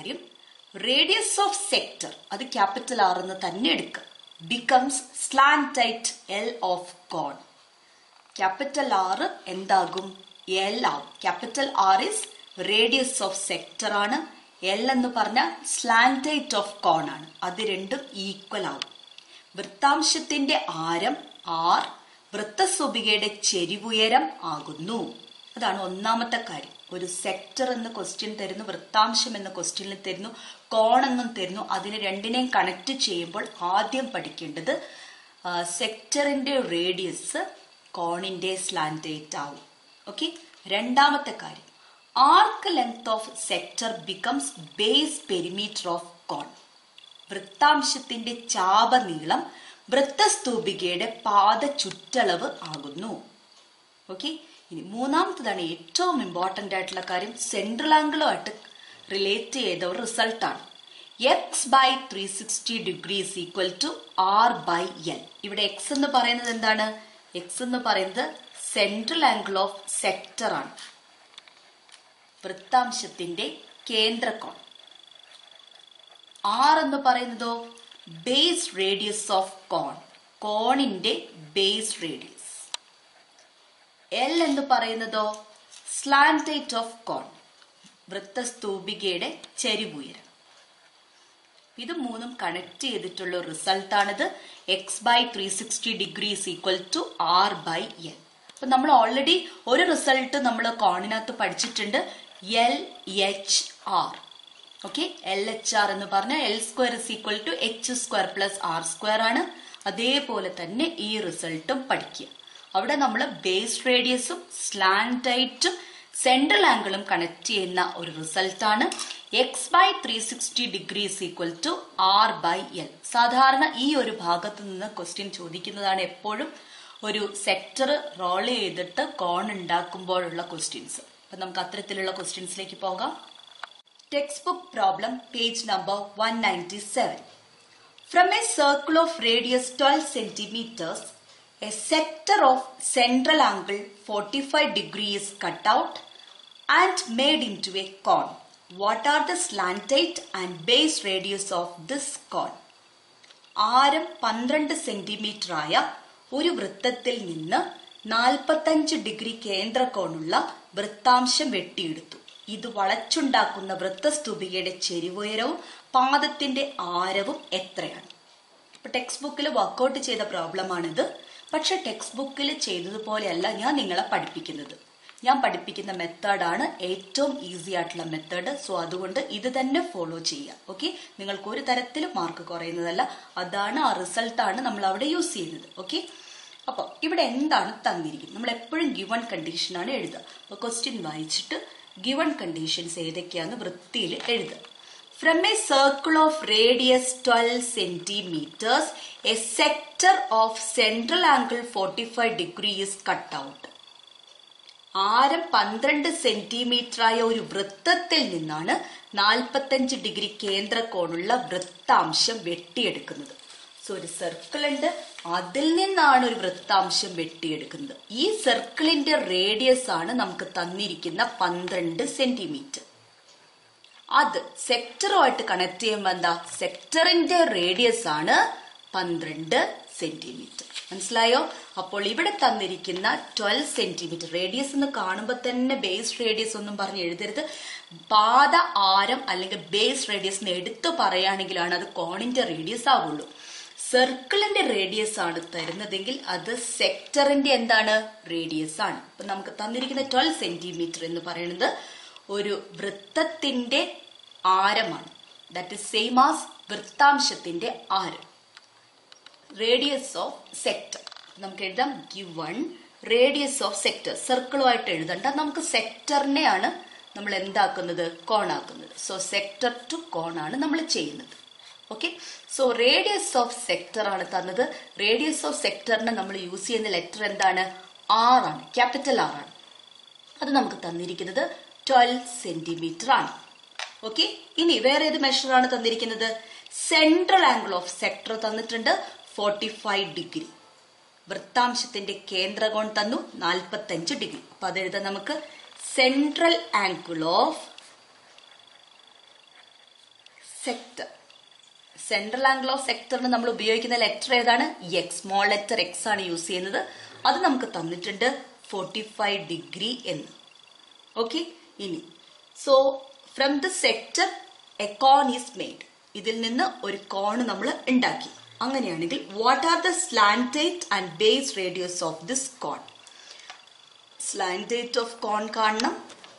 കാര്യം radius of sector അത് capital R എന്ന് തന്നെ എടുക്കുക becomes slant height L of cone capital R എന്താകും എൽ ആവും capital R is radius of sector ആണ് എൽ എന്ന് പറഞ്ഞാൽ സ്ലാൻറ്റൈറ്റ് ഓഫ് കോൺ ആണ് അത് രണ്ടും ഈക്വൽ ആവും വൃത്താംശത്തിന്റെ ആരം ആർ വൃത്തസുബികയുടെ ചെരിവുയരം ആകുന്നു അതാണ് ഒന്നാമത്തെ കാര്യം ഒരു സെക്ടർ എന്ന ക്വസ്റ്റ്യൻ തരുന്നു വൃത്താംശം എന്ന ക്വസ്റ്റ്യനിൽ തരുന്നു കോണെന്നും തരുന്നു അതിന് രണ്ടിനെയും കണക്ട് ചെയ്യുമ്പോൾ ആദ്യം പഠിക്കേണ്ടത് സെക്ടറിന്റെ റേഡിയസ് കോണിന്റെ സ്ലാൻറ്റേറ്റ് ആവും ഓക്കെ രണ്ടാമത്തെ കാര്യം arc length of sector becomes base perimeter of cone വൃത്താംശത്തിന്റെ ചാപനീളം വൃത്തസ്തൂപികയുടെ പാദ ചുറ്റളവ് ആകുന്നു ഓക്കെ ഇനി മൂന്നാമത്തതാണ് ഏറ്റവും ഇമ്പോർട്ടന്റ് ആയിട്ടുള്ള കാര്യം സെൻട്രൽ ആംഗിളുമായിട്ട് റിലേറ്റ് ചെയ്ത ഒരു റിസൾട്ടാണ് X by three sixty degrees equal to R by L ഇവിടെ എക്സ് എന്ന് പറയുന്നത് എന്താണ് എക്സ് എന്ന് പറയുന്നത് സെൻട്രൽ ആംഗിൾ ഓഫ് സെക്ടർ ആണ് വൃത്താംശത്തിന്റെ കേന്ദ്രകോൺ ആർ എന്ന് പറയുന്നതോ ബേസ് റേഡിയസ് ഓഫ് കോൺ കോണിന്റെ ബേസ് റേഡിയസ് എൽ എന്ന് പറയുന്നതോ സ്ലാൻറ്റേറ്റ് ഓഫ് കോൺ വൃത്തസ്തൂപികയുടെ ചെരിവുയരം ഇത് മൂന്നും കണക്ട് ചെയ്തിട്ടുള്ള ഒരു റിസൾട്ടാണിത് X by three sixty degrees equal to R by L അപ്പൊ നമ്മൾ ഓൾറെഡി ഒരു റിസൾട്ട് നമ്മൾ കോണിനകത്ത് പഠിച്ചിട്ടുണ്ട് L H R okay L H R എന്ന് പറഞ്ഞാൽ L square is equal to H square plus R square ആണ് അതേപോലെ തന്നെ ഈ റിസൾട്ടും പഠിക്കുക അവിടെ നമ്മൾ ബേസ് റേഡിയസും സ്ലാൻഡൈറ്റും സെൻട്രൽ ആംഗിളും കണക്ട് ചെയ്യുന്ന ഒരു റിസൾട്ടാണ് X by three sixty degrees equal to R by L സാധാരണ ഈ ഒരു ഭാഗത്ത് നിന്ന് ക്വസ്റ്റ്യൻ ചോദിക്കുന്നതാണ് എപ്പോഴും ഒരു സെക്ടർ റോൾ ചെയ്തിട്ട് കോൺ ഉണ്ടാക്കുമ്പോഴുള്ള ക്വസ്റ്റ്യൻസ് അപ്പൊ നമുക്ക് അത്തരത്തിലുള്ള ക്വസ്റ്റ്യൻസിലേക്ക് പോകാം textbook problem page number one ninety seven from a circle of radius twelve centimetres a sector of central angle 45 degree is cut out and made into a cone. What are the slantate and base radius of this cone? ആരം പന്ത്രണ്ട് centimetre ആയ ഒരു വൃത്തത്തിൽ നിന്ന് നാൽപ്പത്തഞ്ച് degree കേന്ദ്രകോണുള്ള വൃത്താംശം വെട്ടിയെടുത്തു ഇത് വളച്ചുണ്ടാക്കുന്ന വൃത്തസ്തൂപികയുടെ ചെരിവുയരവും പാദത്തിന്റെ ആരവും എത്രയാണ് ഇപ്പൊ ടെക്സ്റ്റ് ബുക്കിൽ വർക്കൗട്ട് ചെയ്ത പ്രോബ്ലമാണിത് പക്ഷെ ടെക്സ്റ്റ് ബുക്കിൽ ചെയ്തതുപോലെയല്ല ഞാൻ നിങ്ങളെ പഠിപ്പിക്കുന്നത് ഞാൻ പഠിപ്പിക്കുന്ന മെത്തേഡാണ് ഏറ്റവും ഈസി ആയിട്ടുള്ള മെത്തേഡ് സോ അതുകൊണ്ട് ഇത് തന്നെ ഫോളോ ചെയ്യുക ഓക്കെ നിങ്ങൾക്ക് ഒരു തരത്തിലും മാർക്ക് കുറയുന്നതല്ല അതാണ് ആ റിസൾട്ടാണ് നമ്മൾ അവിടെ യൂസ് ചെയ്യുന്നത് ഓക്കെ അപ്പോൾ ഇവിടെ എന്താണ് തന്നിരിക്കുന്നത് നമ്മൾ എപ്പോഴും ഗിവൺ കണ്ടീഷനാണ് എഴുതുക അപ്പോൾ ക്വസ്റ്റ്യൻ വായിച്ചിട്ട് ഗിവൺ കണ്ടീഷൻസ് ഏതൊക്കെയാന്ന് വൃത്തിയിൽ എഴുതുക From a circle of radius 12 centimeters, a sector of central angle 45 degree is cut out. ആരം പന്ത്രണ്ട് സെന്റിമീറ്റർ ആയ ഒരു വൃത്തത്തിൽ നിന്നാണ് നാൽപ്പത്തഞ്ച് ഡിഗ്രി കേന്ദ്രകോണുള്ള വൃത്താംശം വെട്ടിയെടുക്കുന്നത് സോ ഒരു സർക്കിൾ ഉണ്ട് അതിൽ നിന്നാണ് ഒരു വൃത്താംശം വെട്ടിയെടുക്കുന്നത് ഈ സർക്കിളിന്റെ റേഡിയസ് ആണ് നമുക്ക് തന്നിരിക്കുന്ന പന്ത്രണ്ട് സെന്റിമീറ്റർ അത് സെക്ടറുമായിട്ട് കണക്ട് ചെയ്യുമ്പോൾ എന്താ സെക്ടറിന്റെ റേഡിയസ് ആണ് പന്ത്രണ്ട് സെന്റിമീറ്റർ മനസ്സിലായോ അപ്പോൾ ഇവിടെ തന്നിരിക്കുന്ന ട്വൽവ് സെന്റിമീറ്റർ റേഡിയസ് എന്ന് കാണുമ്പോൾ തന്നെ ബേസ് റേഡിയസ് ഒന്നും പറഞ്ഞ് എഴുതരുത് പാത ആരം അല്ലെങ്കിൽ ബേസ് റേഡിയസ് എന്ന് എടുത്തു പറയുകയാണെങ്കിലാണ് അത് കോണിന്റെ റേഡിയസ് ആവുള്ളൂ സർക്കിളിന്റെ റേഡിയസ് ആണ് തരുന്നതെങ്കിൽ അത് സെക്ടറിന്റെ എന്താണ് റേഡിയസ് ആണ് അപ്പൊ നമുക്ക് തന്നിരിക്കുന്ന ട്വൽവ് സെന്റിമീറ്റർ എന്ന് പറയുന്നത് ഒരു വൃത്തത്തിന്റെ ആരമാണ് ദാറ്റ് ഇസ് സെയിം ആസ് വൃത്താംശത്തിന്റെ ആരം റേഡിയസ് ഓഫ് സെക്ടർ നമുക്ക് എഴുതാം ഗിവൺ റേഡിയസ് ഓഫ് സെക്ടർ സർക്കിളുമായിട്ട് എഴുതണ്ട നമുക്ക് സെക്ടറിനെയാണ് നമ്മൾ എന്താക്കുന്നത് കോണാക്കുന്നത് സോ സെക്ടർ ടു കോണാണ് നമ്മൾ ചെയ്യുന്നത് okay so radius of sector ആണ് തന്നത് റേഡിയസ് ഓഫ് സെക്ടറിന് നമ്മൾ യൂസ് ചെയ്യുന്ന ലെറ്റർ എന്താണ് ആർ ആണ് ക്യാപിറ്റൽ ആർ ആണ് അത് നമുക്ക് തന്നിരിക്കുന്നത് ട്വൽവ് സെന്റിമീറ്റർ ആണ് ഓക്കെ ഇനി വേറെ ഏത് മെഷർ ആണ് തന്നിരിക്കുന്നത് സെൻട്രൽ ആംഗിൾ ഓഫ് സെക്ടർ തന്നിട്ടുണ്ട് ഫോർട്ടി ഫൈവ് ഡിഗ്രി വൃത്താംശത്തിന്റെ കേന്ദ്രകോൺ തന്നു നാൽപ്പത്തഞ്ച് ഡിഗ്രി അപ്പൊ അതെഴുതാൻ നമുക്ക് central angle of sector central angle of സെക്ടറിന് നമ്മൾ ഉപയോഗിക്കുന്ന ലെറ്റർ ഏതാണ് എക്സ് സ്മോൾ ലെറ്റർ എക്സ് ആണ് യൂസ് ചെയ്യുന്നത് അത് നമുക്ക് തന്നിട്ടുണ്ട് ഫോർട്ടി ഫൈവ് ഡിഗ്രി എന്ന് ഓക്കെ ഇനി so from the sector a cone is made ഇതിൽ നിന്ന് ഒരു കോൺ നമ്മൾ ഉണ്ടാക്കി അങ്ങനെയാണെങ്കിൽ what are the slant height and base radius of this cone slant height of cone കാണണം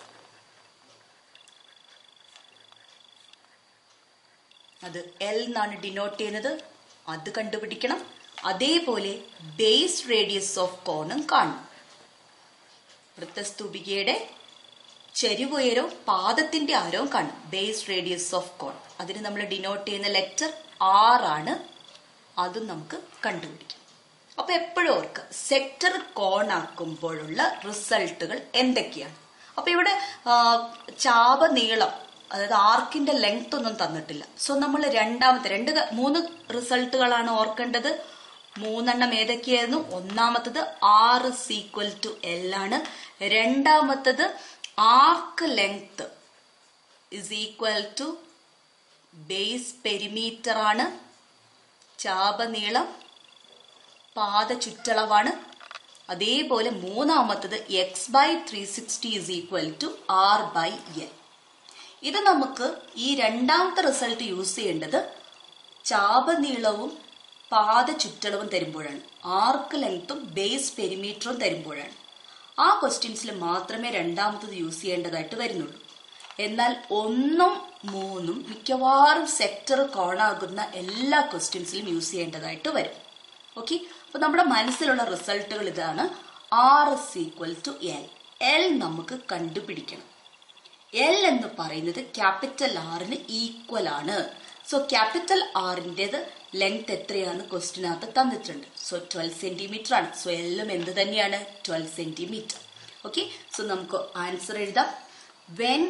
അത് എൽ എന്നാണ് ഡിനോട്ട് ചെയ്യുന്നത് അത് കണ്ടുപിടിക്കണം അതേപോലെ ബേസ് റേഡിയസ് ഓഫ് കോണും കാണണം വൃത്തസ്തൂപികയുടെ ചെരിവുയരവും പാദത്തിന്റെ ആരവും കാണും ബേസ് റേഡിയസ് ഓഫ് കോൺ അതിന് നമ്മൾ ഡിനോട്ട് ചെയ്യുന്ന ലെറ്റർ ആർ ആണ് അതും നമുക്ക് കണ്ടുപിടിക്കാം അപ്പൊ എപ്പോഴും ഓർക്കുക സെക്ടർ കോൺ ആക്കുമ്പോഴുള്ള റിസൾട്ടുകൾ എന്തൊക്കെയാണ് അപ്പൊ ഇവിടെ ആ, ചാപ നീളം അതായത് ആർക്കിന്റെ ലെങ്ത് ഒന്നും തന്നിട്ടില്ല സോ നമ്മൾ രണ്ടാമത്തെ രണ്ട് ക- മൂന്ന് റിസൾട്ടുകളാണ് ഓർക്കേണ്ടത് മൂന്നെണ്ണം ഏതൊക്കെയായിരുന്നു ഒന്നാമത്തത് ആർ സീക്വൽ ടു എൽ ആണ് രണ്ടാമത്തത് arc length is equal to base perimeter ആണ് ചാപനീളം പാദ ചുറ്റളവാണ് അതേപോലെ മൂന്നാമത്തത് X by three sixty is equal to R by L ഇത് നമുക്ക് ഈ രണ്ടാമത്തെ റിസൾട്ട് യൂസ് ചെയ്യേണ്ടത് ചാപനീളവും പാദ ചുറ്റളവും തരുമ്പോഴാണ് ആർക്ക് ലെങ്ത്തും ബേസ് പെരിമീറ്ററും തരുമ്പോഴാണ് ആ ക്വസ്റ്റ്യൻസിൽ മാത്രമേ രണ്ടാമത്തത് യൂസ് ചെയ്യേണ്ടതായിട്ട് വരുന്നുള്ളൂ എന്നാൽ ഒന്നും മൂന്നും മിക്കവാറും സെക്ടർ കോണാകുന്ന എല്ലാ ക്വസ്റ്റ്യൻസിലും യൂസ് ചെയ്യേണ്ടതായിട്ട് വരും ഓക്കെ അപ്പൊ നമ്മുടെ മനസ്സിലുള്ള റിസൾട്ടുകൾ ഇതാണ് R is equal to L L നമുക്ക് കണ്ടുപിടിക്കണം എൽ എന്ന് പറയുന്നത് ക്യാപിറ്റൽ ആറിന് ഈക്വൽ ആണ് സോ ക്യാപിറ്റൽ ആറിൻ്റെത് ലെങ്ത് എത്രയാണ് ക്വസ്റ്റിനകത്ത് തന്നിട്ടുണ്ട് സോ ട്വൽവ് സെന്റിമീറ്റർ ആണ് സോ എല്ലും എന്ത് തന്നെയാണ് ട്വൽവ് സെന്റിമീറ്റർ ഓക്കെ സോ നമുക്ക് ആൻസർ എഴുതാം when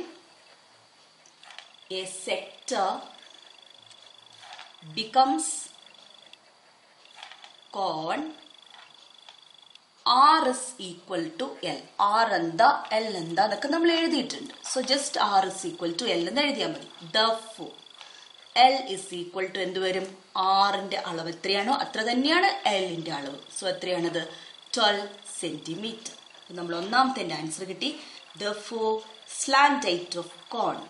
a sector becomes cone R is equal to L R എന്താ എൽ എന്താ എന്നൊക്കെ നമ്മൾ എഴുതിയിട്ടുണ്ട് so just R is equal to L എന്ന് എഴുതിയാൽ മതി ദ ഫോ എൽ ഇസ് ഈക്വൽ ടു എന്ത് വരും ആറിന്റെ അളവ് എത്രയാണോ അത്ര തന്നെയാണ് എല്ലിന്റെ അളവ് സോ എത്രയാണത് ട്വൽവ് സെന്റിമീറ്റർ നമ്മൾ ഒന്നാമത്തെ ആൻസർ കിട്ടി ദ ഫോ സ്ലാൻഡൈറ്റ് ഓഫ് കോൺ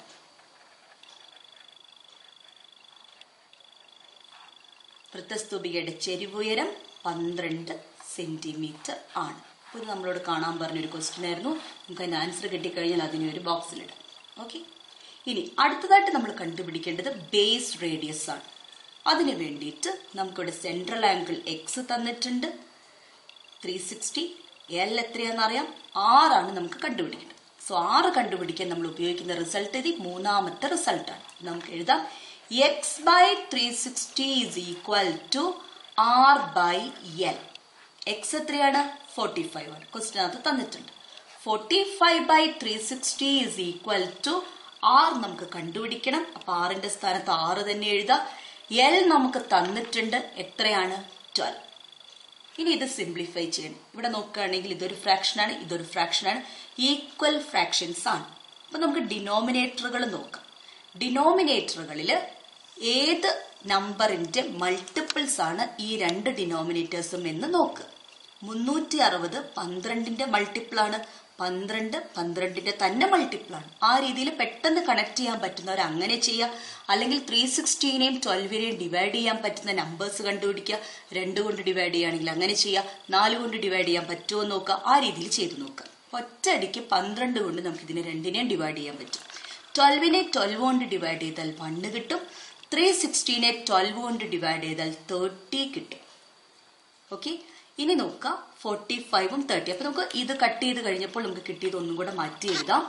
വൃത്തസ്തൂപികയുടെ ചെരിവുയരം പന്ത്രണ്ട് സെന്റിമീറ്റർ ആണ് അപ്പോൾ ഇത് നമ്മളോട് കാണാൻ പറഞ്ഞൊരു ക്വസ്റ്റ്യൻ ആയിരുന്നു നമുക്ക് അതിന്റെ ആൻസർ കിട്ടിക്കഴിഞ്ഞാൽ അതിനെ ഒരു ബോക്സിലിടാം ഓക്കെ ഇനി അടുത്തതായിട്ട് നമ്മൾ കണ്ടുപിടിക്കേണ്ടത് ബേസ് റേഡിയസ് ആണ് അതിന് വേണ്ടിയിട്ട് നമുക്കിവിടെ സെൻട്രൽ ആംഗിൾ എക്സ് തന്നിട്ടുണ്ട് ത്രീ സിക്സ്റ്റി എൽ എത്രയാണെന്ന് അറിയാം ആറാണ് നമുക്ക് കണ്ടുപിടിക്കേണ്ടത് സോ ആറ് കണ്ടുപിടിക്കാൻ നമ്മൾ ഉപയോഗിക്കുന്ന റിസൾട്ട് ഇത് മൂന്നാമത്തെ റിസൾട്ടാണ് നമുക്ക് എഴുതാം X by three sixty is equal to R by L X എത്രയാണ് ഫോർട്ടി ഫൈവ് ആണ് ക്വസ്റ്റിനകത്ത് തന്നിട്ടുണ്ട് forty five by three sixty is equal to R നമുക്ക് കണ്ടുപിടിക്കണം അപ്പൊ ആറിന്റെ സ്ഥാനത്ത് ആറ് തന്നെ എഴുതാം എൽ നമുക്ക് തന്നിട്ടുണ്ട് എത്രയാണ് ട്വൽവ് ഇനി ഇത് സിംപ്ലിഫൈ ചെയ്യണം ഇവിടെ നോക്കുകയാണെങ്കിൽ ഇതൊരു ഫ്രാക്ഷനാണ് ഇതൊരു ഫ്രാക്ഷനാണ് ഈക്വൽ ഫ്രാക്ഷൻസ് ആണ് അപ്പൊ നമുക്ക് ഡിനോമിനേറ്ററുകൾ നോക്കാം ഡിനോമിനേറ്ററുകളിൽ ഏത് നമ്പറിന്റെ മൾട്ടിപ്പിൾസ് ആണ് ഈ രണ്ട് ഡിനോമിനേറ്റേഴ്സും എന്ന് നോക്കുക മുന്നൂറ്റി അറുപത് പന്ത്രണ്ടിന്റെ മൾട്ടിപ്പിൾ ആണ് പന്ത്രണ്ട് പന്ത്രണ്ടിന്റെ തന്നെ മൾട്ടിപ്പിൾ ആണ് ആ രീതിയിൽ പെട്ടെന്ന് കണക്ട് ചെയ്യാൻ പറ്റുന്നവർ അങ്ങനെ ചെയ്യുക അല്ലെങ്കിൽ ത്രീ സിക്സ്റ്റീനെയും ട്വൽവിനെയും ഡിവൈഡ് ചെയ്യാൻ പറ്റുന്ന നമ്പേഴ്സ് കണ്ടുപിടിക്കുക രണ്ട് കൊണ്ട് ഡിവൈഡ് ചെയ്യുകയാണെങ്കിൽ അങ്ങനെ ചെയ്യുക നാല് കൊണ്ട് ഡിവൈഡ് ചെയ്യാൻ പറ്റുമോ എന്ന് നോക്കുക ആ രീതിയിൽ ചെയ്ത് നോക്കുക ഒറ്റയടിക്ക് പന്ത്രണ്ട് കൊണ്ട് നമുക്ക് ഇതിനെ രണ്ടിനെയും ഡിവൈഡ് ചെയ്യാൻ പറ്റും ട്വൽവിനെ ട്വൽവ് കൊണ്ട് ഡിവൈഡ് ചെയ്താൽ വണ്ണ് കിട്ടും ത്രീ സിക്സ്റ്റീനെ ട്വൽവ് കൊണ്ട് ഡിവൈഡ് ചെയ്താൽ തേർട്ടി കിട്ടും ഓക്കെ ഇനി നോക്കാം ഫോർട്ടി ഫൈവും തേർട്ടി അപ്പൊ നമുക്ക് ഇത് കട്ട് ചെയ്ത് കഴിഞ്ഞപ്പോൾ നമുക്ക് കിട്ടിയത് ഒന്നും കൂടെ മാറ്റി എഴുതാം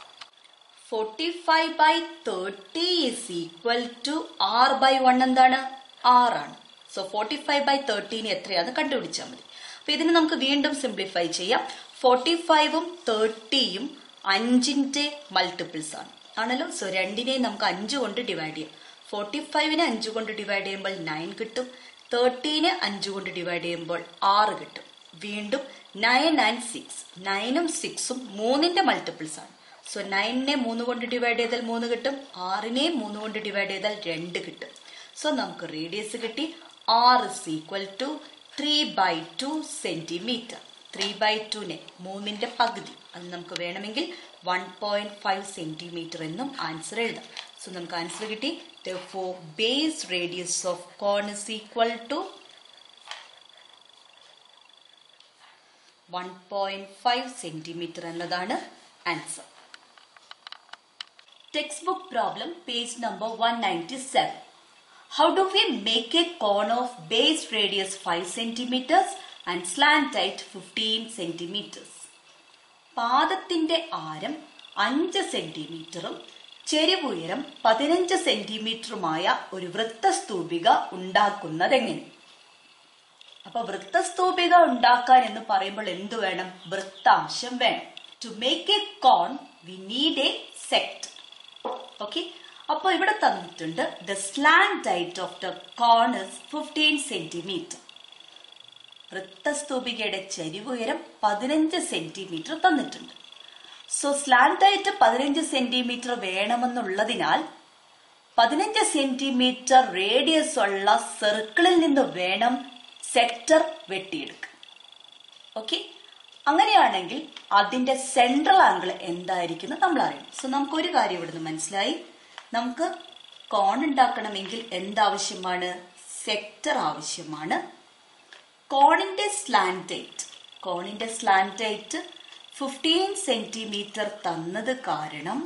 forty five by thirty is equal to R by one എന്താണ് ആറാണ് സോ ഫോർട്ടി ഫൈവ് ബൈ തേർട്ടീന് എത്രയാന്ന് കണ്ടുപിടിച്ചാൽ മതി അപ്പൊ ഇതിന് നമുക്ക് വീണ്ടും സിംപ്ലിഫൈ ചെയ്യാം ഫോർട്ടി ഫൈവും തേർട്ടിയും അഞ്ചിന്റെ മൾട്ടിപ്പിൾസ് ആണ് ആണല്ലോ സോ രണ്ടിനെയും നമുക്ക് അഞ്ച് കൊണ്ട് ഡിവൈഡ് ചെയ്യാം ഫോർട്ടി ഫൈവിനെ അഞ്ച് കൊണ്ട് ഡിവൈഡ് ചെയ്യുമ്പോൾ നയൻ കിട്ടും തേർട്ടീനെ അഞ്ച് കൊണ്ട് ഡിവൈഡ് ചെയ്യുമ്പോൾ ആറ് കിട്ടും വീണ്ടും നയൻ ആൻഡ് സിക്സ് നയനും സിക്സും മൂന്നിന്റെ മൾട്ടിപ്പിൾസ് ആണ് സോ നയനിനെ മൂന്ന് കൊണ്ട് ഡിവൈഡ് ചെയ്താൽ മൂന്ന് കിട്ടും ആറിനെ മൂന്ന് കൊണ്ട് ഡിവൈഡ് ചെയ്താൽ രണ്ട് കിട്ടും സോ നമുക്ക് റേഡിയസ് കിട്ടി R is equal to three by two centimetre three by ടുനെ മൂന്നിന്റെ പകുതി അത് നമുക്ക് വേണമെങ്കിൽ വൺ പോയിന്റ് ഫൈവ് സെന്റിമീറ്റർ എന്നും ആൻസർ എഴുതാം സോ നമുക്ക് ആൻസർ കിട്ടി for base radius of cone is equal to one point five centimetre എന്നതാണ് answer textbook problem page number 197 how do we make a cone of base radius 5 centimeters and slant height 15 centimeters പാദത്തിന്റെ ആരം അഞ്ച് സെന്റിമീറ്ററും ചെരിവുയരം പതിനഞ്ച് സെന്റിമീറ്ററുമായ ഒരു വൃത്തസ്തൂപിക ഉണ്ടാക്കുന്നതെങ്ങനെ അപ്പൊ വൃത്തസ്തൂപിക ഉണ്ടാക്കാൻ എന്ന് പറയുമ്പോൾ എന്ത് വേണം വൃത്താംശം വേണം to make a cone we need a sector okay അപ്പൊ ഇവിടെ തന്നിട്ടുണ്ട് the slant height of the cone is fifteen centimetre വൃത്തസ്തൂപികയുടെ ചരിവുയരം പതിനഞ്ച് സെന്റിമീറ്റർ തന്നിട്ടുണ്ട് സോ സ്ലാൻഡ് ഹൈറ്റ് പതിനഞ്ച് സെന്റിമീറ്റർ വേണമെന്നുള്ളതിനാൽ പതിനഞ്ച് സെന്റിമീറ്റർ റേഡിയസ് ഉള്ള സർക്കിളിൽ നിന്ന് വേണം സെക്ടർ വെട്ടിയെടുക്കാൻ ഓക്കെ അങ്ങനെയാണെങ്കിൽ അതിന്റെ സെൻട്രൽ ആംഗിൾ എന്തായിരിക്കും നമ്മൾ അറിയും സോ നമുക്ക് ഒരു കാര്യം ഇവിടുന്ന് മനസ്സിലായി നമുക്ക് കോൺ ഉണ്ടാക്കണമെങ്കിൽ എന്താവശ്യമാണ് സെക്ടർ ആവശ്യമാണ് കോണിന്റെ സ്ലാൻഡൈറ്റ് കോണിന്റെ സ്ലാൻഡൈറ്റ് ഫിഫ്റ്റീൻ സെന്റിമീറ്റർ തന്നത് കാരണം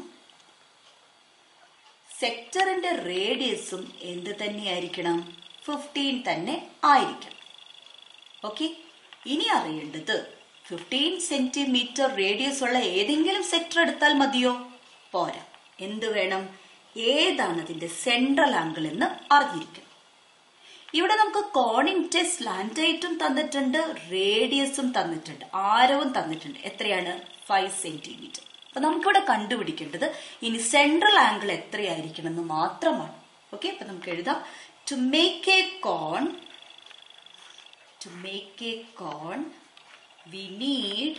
സെക്ടറിന്റെ റേഡിയസും എന്ത് തന്നെയായിരിക്കണം ഫിഫ്റ്റീൻ തന്നെ ആയിരിക്കണം ഓക്കെ ഇനി അറിയേണ്ടത് ഫിഫ്റ്റീൻ സെന്റിമീറ്റർ റേഡിയസ് ഉള്ള ഏതെങ്കിലും സെക്ടർ എടുത്താൽ മതിയോ പോരാ എന്ത് വേണം ഏതാണ് അതിന്റെ സെൻട്രൽ ആംഗിൾ എന്ന് അറിഞ്ഞിരിക്കണം ഇവിടെ നമുക്ക് കോണിന്റെ സ്ലാൻഡൈറ്റും തന്നിട്ടുണ്ട് റേഡിയസും തന്നിട്ടുണ്ട് ആരവും തന്നിട്ടുണ്ട് എത്രയാണ് ഫൈവ് സെന്റിമീറ്റർ അപ്പൊ നമുക്കിവിടെ കണ്ടുപിടിക്കേണ്ടത് ഇനി സെൻട്രൽ ആംഗിൾ എത്രയായിരിക്കണം എന്ന് മാത്രമാണ് ഓക്കെ അപ്പൊ നമുക്ക് എഴുതാം to make a cone to make a cone we need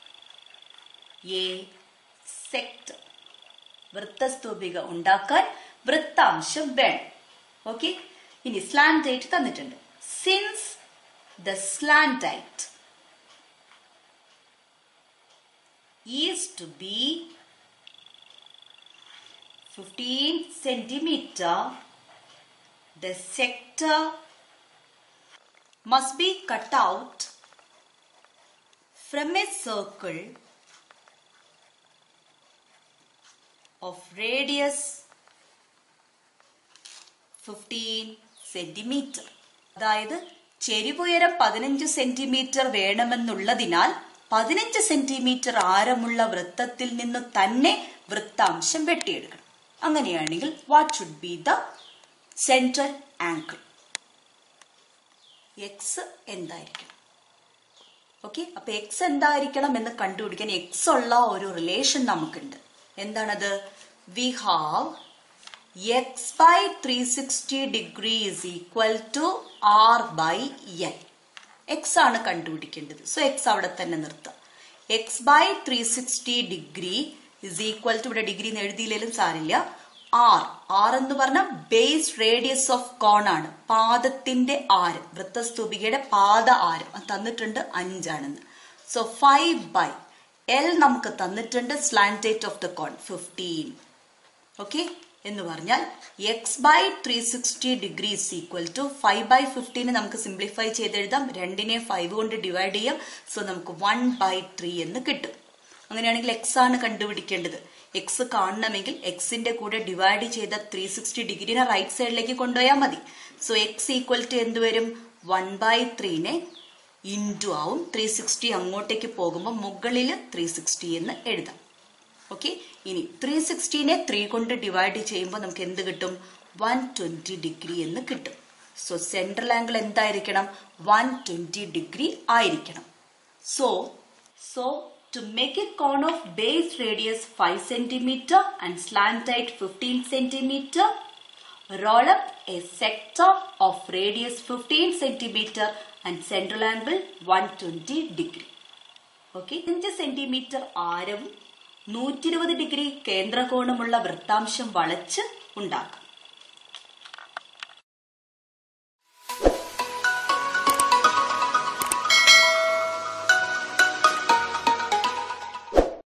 a sector വൃത്തസ്തൂപിക ഉണ്ടാക്കാൻ വൃത്താംശം വേണം ഓക്കെ ഇനി സ്ലാൻഡൈറ്റ് തന്നിട്ടുണ്ട് since the slant height is to be fifteen centimetre the sector must be cut out from a circle of radius 15 centimetre അതായത് ചെരിവുയരം പതിനഞ്ച് centimetre വേണമെന്നുള്ളതിനാൽ പതിനഞ്ച് സെന്റിമീറ്റർ ആരമുള്ള വൃത്തത്തിൽ നിന്ന് തന്നെ വൃത്താംശം വെട്ടിയെടുക്കണം അങ്ങനെയാണെങ്കിൽ what should be the central angle X എന്തായിരിക്കണം ഓക്കെ അപ്പൊ എക്സ് എന്തായിരിക്കണം എന്ന് കണ്ടുപിടിക്കാൻ എക്സ് ഉള്ള ഒരു റിലേഷൻ നമുക്കുണ്ട് എന്താണത് we have X by three sixty degree is equal to R by L X ആണ് കണ്ടുപിടിക്കേണ്ടത് സോ എക്സ് അവിടെ തന്നെ നിർത്താം X by three sixty degree is equal to ഇവിടെ ഡിഗ്രി എന്ന് എഴുതിയില്ലെങ്കിലും സാരില്ല ആർ ആർ എന്ന് പറഞ്ഞ ബേസ് റേഡിയസ് ഓഫ് കോൺ ആണ് പാദത്തിന്റെ ആരം വൃത്തസ്തൂപികയുടെ പാദ ആരം അത് തന്നിട്ടുണ്ട് അഞ്ചാണെന്ന് സോ ഫൈവ് ബൈ എൽ നമുക്ക് തന്നിട്ടുണ്ട് slant height of the cone fifteen okay എന്ന് പറഞ്ഞാൽ X by three sixty degree is equal to five by ഫിഫ്റ്റീന് നമുക്ക് സിംപ്ലിഫൈ ചെയ്തെഴുതാം രണ്ടിനെ ഫൈവ് കൊണ്ട് ഡിവൈഡ് ചെയ്യാം സോ നമുക്ക് വൺ ബൈ ത്രീ എന്ന് കിട്ടും അങ്ങനെയാണെങ്കിൽ എക്സ് ആണ് കണ്ടുപിടിക്കേണ്ടത് എക്സ് കാണണമെങ്കിൽ എക്സിന്റെ കൂടെ ഡിവൈഡ് ചെയ്ത ത്രീ സിക്സ്റ്റി ഡിഗ്രിനെ റൈറ്റ് സൈഡിലേക്ക് കൊണ്ടുപോയാൽ മതി സോ എക്സ് ഈക്വൽ ടു എന്ത് വരും വൺ ബൈ ത്രീനെ ഇൻറ്റു ആവും ത്രീ സിക്സ്റ്റി അങ്ങോട്ടേക്ക് പോകുമ്പോൾ മുകളിൽ ത്രീ സിക്സ്റ്റി എന്ന് എഴുതാം ഓക്കെ ഇനി ത്രീ സിക്സ്റ്റീനെ ത്രീ കൊണ്ട് ഡിവൈഡ് ചെയ്യുമ്പോൾ നമുക്ക് എന്ത് കിട്ടും വൺ ട്വന്റി ഡിഗ്രി എന്ന് കിട്ടും സോ സെൻട്രൽ ആംഗിൾ എന്തായിരിക്കണം വൺ ട്വന്റി ഡിഗ്രി ആയിരിക്കണം so so to make a cone of base radius 5 centimeter and slant height 15 centimeter, roll up a sector of radius 15 centimeter and central angle 120 degree. Okay അഞ്ച് സെന്റിമീറ്റർ ആരവും നൂറ്റി ഇരുപത് degree കേന്ദ്രകോണമുള്ള വൃത്താംശം വളച്ച് ഉണ്ടാക്കാം